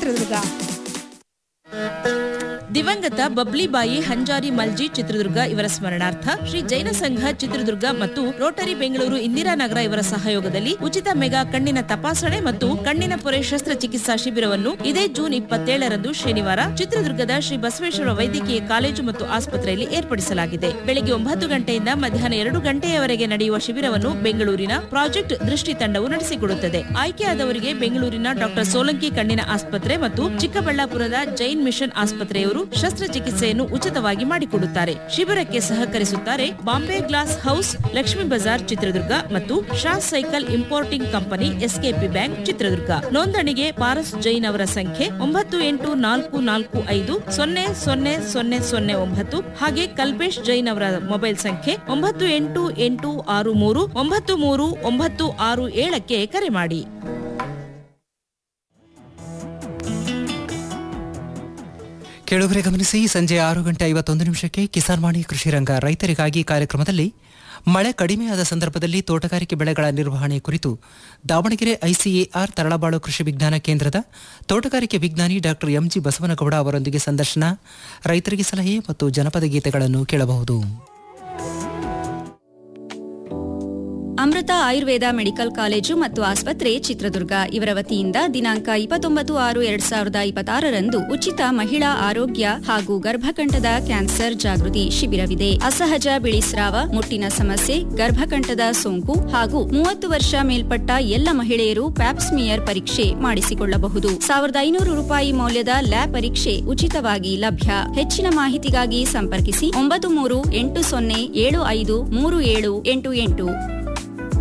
ಚಿತ್ರದುರ್ಗ ದಿವಂಗತ ಬಬ್ಲಿಬಾಯಿ ಹಂಜಾರಿ ಮಲ್ಜಿ ಚಿತ್ರದುರ್ಗ ಇವರ ಸ್ಮರಣಾರ್ಥ ಶ್ರೀ ಜೈನ ಸಂಘ ಚಿತ್ರದುರ್ಗ ಮತ್ತು ರೋಟರಿ ಬೆಂಗಳೂರು ಇಂದಿರಾನಗರ ಇವರ ಸಹಯೋಗದಲ್ಲಿ ಉಚಿತ ಮೆಗಾ ಕಣ್ಣಿನ ತಪಾಸಣೆ ಮತ್ತು ಕಣ್ಣಿನ ಪೊರೆ ಶಸ್ತ್ರಚಿಕಿತ್ಸಾ ಶಿಬಿರವನ್ನು ಇದೇ ಜೂನ್ ಇಪ್ಪತ್ತೇಳರಂದು ಶನಿವಾರ ಚಿತ್ರದುರ್ಗದ ಶ್ರೀ ಬಸವೇಶ್ವರ ವೈದ್ಯಕೀಯ ಕಾಲೇಜು ಮತ್ತು ಆಸ್ಪತ್ರೆಯಲ್ಲಿ ಏರ್ಪಡಿಸಲಾಗಿದೆ ಬೆಳಗ್ಗೆ ಒಂಬತ್ತು ಗಂಟೆಯಿಂದ ಮಧ್ಯಾಹ್ನ ಎರಡು ಗಂಟೆಯವರೆಗೆ ನಡೆಯುವ ಶಿಬಿರವನ್ನು ಬೆಂಗಳೂರಿನ ಪ್ರಾಜೆಕ್ಟ್ ದೃಷ್ಟಿ ತಂಡವು ನಡೆಸಿಕೊಡುತ್ತದೆ ಆಯ್ಕೆಯಾದವರಿಗೆ ಬೆಂಗಳೂರಿನ ಡಾಕ್ಟರ್ ಸೋಲಂಕಿ ಕಣ್ಣಿನ ಆಸ್ಪತ್ರೆ ಮತ್ತು ಚಿಕ್ಕಬಳ್ಳಾಪುರದ ಜೈನ್ ಮಿಷನ್ ಆಸ್ಪತ್ರೆಯವರು ಶಸ್ತ್ರಚಿಕಿತ್ಸೆಯನ್ನು ಉಚಿತವಾಗಿ ಮಾಡಿಕೊಡುತ್ತಾರೆ ಶಿಬಿರಕ್ಕೆ ಸಹಕರಿಸುತ್ತಾರೆ ಬಾಂಬೆ ಗ್ಲಾಸ್ ಹೌಸ್ ಲಕ್ಷ್ಮೀ ಬಜಾರ್ ಚಿತ್ರದುರ್ಗ ಮತ್ತು Shah cycle importing company SKP bank Chitradurga ನೋಂದಣಿಗೆ ಪಾರಸ್ ಜೈನ್ ಅವರ ಸಂಖ್ಯೆ ಒಂಬತ್ತು ಎಂಟು ನಾಲ್ಕು ನಾಲ್ಕು ಐದು ಸೊನ್ನೆ ಸೊನ್ನೆ ಸೊನ್ನೆ ಸೊನ್ನೆ ಒಂಬತ್ತು ಹಾಗೆ ಕಲ್ಪೇಶ್ ಜೈನ್ ಅವರ ಮೊಬೈಲ್ ಸಂಖ್ಯೆ ಒಂಬತ್ತು ಎಂಟು ಎಂಟು ಆರು ಮೂರು ಒಂಬತ್ತು ಮೂರು ಒಂಬತ್ತು ಆರು ಏಳಕ್ಕೆ ಕರೆ ಮಾಡಿ ಕೇಳುಗರೆ ಗಮನಿಸಿ ಸಂಜೆ ಆರು ಗಂಟೆ ಐವತ್ತೊಂದು ನಿಮಿಷಕ್ಕೆ ಕಿಸಾನ್ ವಾಣಿ ಕೃಷಿ ರಂಗ ರೈತರಿಗಾಗಿ ಕಾರ್ಯಕ್ರಮದಲ್ಲಿ ಮಳೆ ಕಡಿಮೆಯಾದ ಸಂದರ್ಭದಲ್ಲಿ ತೋಟಗಾರಿಕೆ ಬೆಳೆಗಳ ನಿರ್ವಹಣೆ ಕುರಿತು ದಾವಣಗೆರೆ ಐಸಿಎಆರ್ ತರಳಬಾಳು ಕೃಷಿ ವಿಜ್ಞಾನ ಕೇಂದ್ರದ ತೋಟಗಾರಿಕೆ ವಿಜ್ಞಾನಿ ಡಾಕ್ಟರ್ ಎಂಜಿ ಬಸವನಗೌಡ ಅವರೊಂದಿಗೆ ಸಂದರ್ಶನ ರೈತರಿಗೆ ಸಲಹೆ ಮತ್ತು ಜನಪದ ಗೀತೆಗಳನ್ನು ಕೇಳಬಹುದು ಅಮೃತ ಆಯುರ್ವೇದ ಮೆಡಿಕಲ್ ಕಾಲೇಜು ಮತ್ತು ಆಸ್ಪತ್ರೆ ಚಿತ್ರದುರ್ಗ ಇವರ ವತಿಯಿಂದ ದಿನಾಂಕ ಇಪ್ಪತ್ತೊಂಬತ್ತು ಆರು ಎರಡ್ ಸಾವಿರದ ಇಪ್ಪತ್ತಾರರಂದು ಉಚಿತ ಮಹಿಳಾ ಆರೋಗ್ಯ ಹಾಗೂ ಗರ್ಭಕಂಠದ ಕ್ಯಾನ್ಸರ್ ಜಾಗೃತಿ ಶಿಬಿರವಿದೆ ಅಸಹಜ ಬಿಳಿಸ್ರಾವ ಮುಟ್ಟಿನ ಸಮಸ್ಯೆ ಗರ್ಭಕಂಠದ ಸೋಂಕು ಹಾಗೂ ಮೂವತ್ತು ವರ್ಷ ಮೇಲ್ಪಟ್ಟ ಎಲ್ಲ ಮಹಿಳೆಯರು ಪ್ಯಾಪ್ಸ್ಮಿಯರ್ ಪರೀಕ್ಷೆ ಮಾಡಿಸಿಕೊಳ್ಳಬಹುದು ಸಾವಿರದ ಐನೂರು ರೂಪಾಯಿ ಮೌಲ್ಯದ ಲ್ಯಾಬ್ ಪರೀಕ್ಷೆ ಉಚಿತವಾಗಿ ಲಭ್ಯ ಹೆಚ್ಚಿನ ಮಾಹಿತಿಗಾಗಿ ಸಂಪರ್ಕಿಸಿ ಒಂಬತ್ತು ಮೂರು ಎಂಟು ಸೊನ್ನೆ ಏಳು ಐದು ಮೂರು ಏಳು ಎಂಟು ಎಂಟು